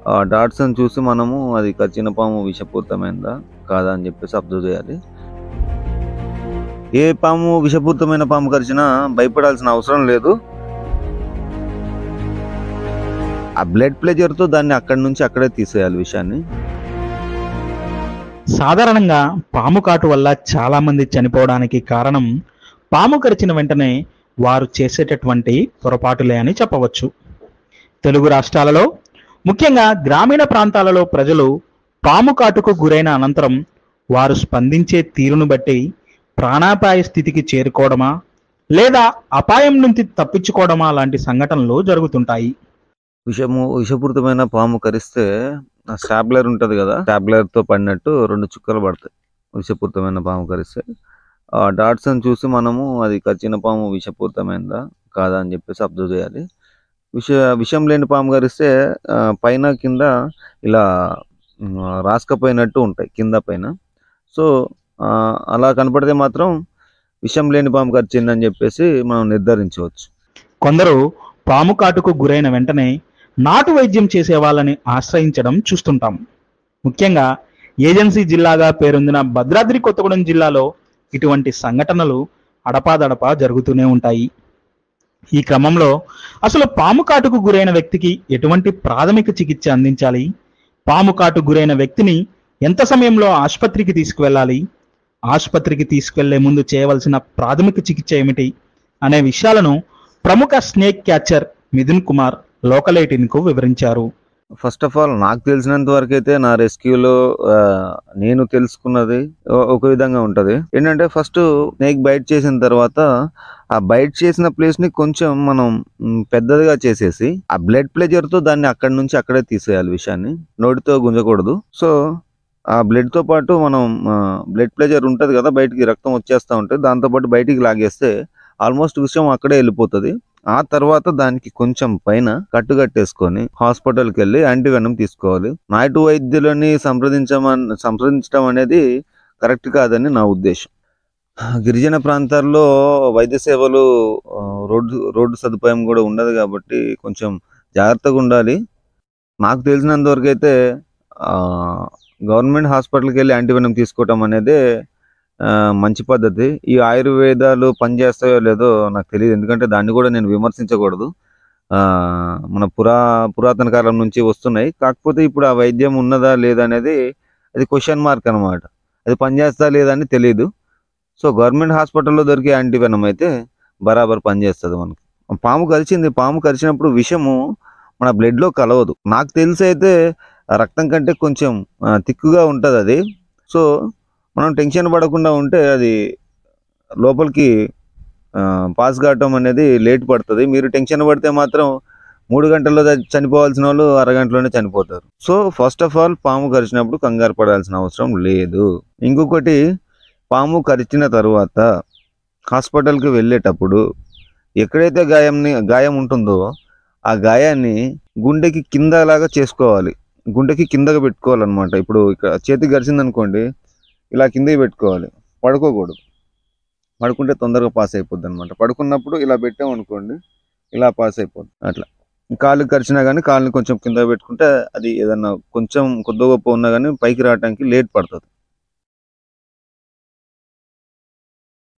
ఆ డాట్స్ని చూసి మనము అది కరిచిన పాము విషపూరితమైందా కాదా అని చెప్పేసి అబ్జర్వ్ చేయాలి ఏ పాము విషపూరితమైన పాము కరిచినా భయపడాల్సిన అవసరం లేదు ఆ బ్లడ్ ప్రెజర్తో దాన్ని అక్కడి నుంచి అక్కడే తీసేయాలి విషయాన్ని సాధారణంగా పాము కాటు వల్ల చాలా మంది చనిపోవడానికి కారణం పాము కరిచిన వెంటనే వారు చేసేటటువంటి పొరపాటులే అని చెప్పవచ్చు తెలుగు రాష్ట్రాలలో ముఖ్యంగా గ్రామీణ ప్రాంతాలలో ప్రజలు పాము కాటుకు గురైన అనంతరం వారు స్పందించే తీరును బట్టి ప్రాణాపాయ స్థితికి చేరుకోవడమా లేదా అపాయం నుంచి తప్పించుకోవడమా లాంటి సంఘటనలు జరుగుతుంటాయి విషము విషపూరితమైన పాము కరిస్తే ఆ స్టాబ్లర్ ఉంటుంది కదా స్టాబ్లర్ తో పడినట్టు రెండు చుక్కలు పడతాయి విషపూరితమైన పాము కరిస్తే ఆ డాట్స్ అని చూసి మనము అది కరిచిన పాము విషపూరితమైందా కాదా అని చెప్పేసి అబ్జర్వ్ చేయాలి విష విషం లేని పాము కరిస్తే ఆ, పైన కింద ఇలా ఉమ్, రాసుకపోయినట్టు ఉంటాయి కింద పైన సో ఆ, అలా కనపడితే మాత్రం విషం లేని పాము కరిచిందని చెప్పేసి మనం నిర్ధారించవచ్చు కొందరు పాము కాటుకు గురైన వెంటనే నాటు వైద్యం చేసే వాళ్ళని ఆశ్రయించడం చూస్తుంటాం ముఖ్యంగా ఏజెన్సీ జిల్లాగా పేరొందిన భద్రాద్రి కొత్తగూడెం జిల్లాలో ఇటువంటి సంఘటనలు అడపాదడపా జరుగుతూనే ఉంటాయి ఈ క్రమంలో అసలు పాము కాటుకు గురైన వ్యక్తికి ఎటువంటి ప్రాథమిక చికిత్స అందించాలి పాము కాటు గురైన వ్యక్తిని ఎంత సమయంలో ఆసుపత్రికి తీసుకువెళ్ళాలి ఆసుపత్రికి తీసుకెళ్లే ముందు చేయవలసిన ప్రాథమిక చికిత్స ఏమిటి అనే విషయాలను ప్రముఖ snake catcher Mithun Kumar local eighteen కు వివరించారు ఫస్ట్ ఆఫ్ ఆల్ నాకు తెలిసినంత వరకు అయితే నా రెస్క్యూలో నేను తెలుసుకున్నది ఓ- ఒక విధంగా ఉంటది ఏంటంటే ఫస్ట్ స్నేక్ బైట్ చేసిన తర్వాత ఆ బైట్ చేసిన ప్లేస్ ని కొంచెం మనం మ్, పెద్దదిగా చేసేసి ఆ బ్లడ్ ప్రెజర్ తో దాన్ని అక్కడి నుంచి అక్కడే తీసేయాలి విషయాన్ని నోటితో గుంజకూడదు సో ఆ బ్లడ్ తో పాటు మనం బ్లడ్ ప్రెజర్ ఉంటది కదా బయటికి రక్తం వచ్చేస్తా ఉంటుంది దాంతో పాటు బయటికి లాగేస్తే ఆల్మోస్ట్ విషయం అక్కడే వెళ్ళిపోతుంది ఆ తర్వాత దానికి కొంచెం పైన కట్టు కట్టేసుకొని హాస్పిటల్కి వెళ్ళి యాంటీవెనం తీసుకోవాలి నాటు వైద్యులని సంప్రదించమన్ సంప్రదించడం అనేది కరెక్ట్ కాదని నా ఉద్దేశం గిరిజన ప్రాంతాల్లో వైద్య సేవలు ఆ, రోడ్డు రోడ్డు సదుపాయం కూడా ఉండదు కాబట్టి కొంచెం జాగ్రత్తగా ఉండాలి నాకు తెలిసినంత వరకు అయితే గవర్నమెంట్ హాస్పిటల్కి వెళ్ళి యాంటీవెనం తీసుకోవటం అనేది ఆ, మంచి పద్ధతి ఈ ఆయుర్వేదాలు పనిచేస్తాయో లేదో నాకు తెలియదు ఎందుకంటే దాన్ని కూడా నేను విమర్శించకూడదు ఆ, మన పురా పురాతన కాలం నుంచి వస్తున్నాయి కాకపోతే ఇప్పుడు ఆ వైద్యం ఉన్నదా లేదా అనేది అది క్వశ్చన్ మార్క్ అన్నమాట అది పనిచేస్తా లేదా అని తెలియదు సో గవర్నమెంట్ హాస్పిటల్లో దొరికే యాంటీవెనం అయితే బరాబర్ పనిచేస్తుంది మనకి పాము కరిచింది పాము కరిచినప్పుడు విషము మన బ్లడ్లో కలవదు నాకు తెలిసి అయితే ఆ రక్తం కంటే కొంచెం ఆ, తిక్కుగా ఉంటుంది అది సో మనం టెన్షన్ పడకుండా ఉంటే అది లోపలికి ఆ, పాస్ కావటం అనేది లేట్ పడుతుంది మీరు టెన్షన్ పడితే మాత్రం మూడు గంటల్లో చ- చనిపోవాల్సిన వాళ్ళు అరగంటలోనే చనిపోతారు సో ఫస్ట్ ఆఫ్ ఆల్ పాము కరిచినప్పుడు కంగారు పడాల్సిన అవసరం లేదు ఇంకొకటి పాము కరిచిన తర్వాత హాస్పిటల్కి వెళ్ళేటప్పుడు ఎక్కడైతే గాయంని గాయం ఉంటుందో ఆ గాయాన్ని గుండెకి కిందలాగా చేసుకోవాలి గుండెకి కిందగా పెట్టుకోవాలన్నమాట ఇప్పుడు ఇక్కడ చేతికి గరిచింది అనుకోండి ఇలా కిందకి పెట్టుకోవాలి పడుకోకూడదు పడుకుంటే తొందరగా పాస్ అయిపోద్ది అనమాట పడుకున్నప్పుడు ఇలా పెట్టాం అనుకోండి ఇలా పాస్ అయిపోద్ది అట్లా కాళ్ళు కరిచినా కానీ కాళ్ళని కొంచెం కింద పెట్టుకుంటే అది ఏదన్నా కొంచెం కొద్ది గొప్ప ఉన్నా కానీ పైకి రావడానికి లేట్ పడుతుంది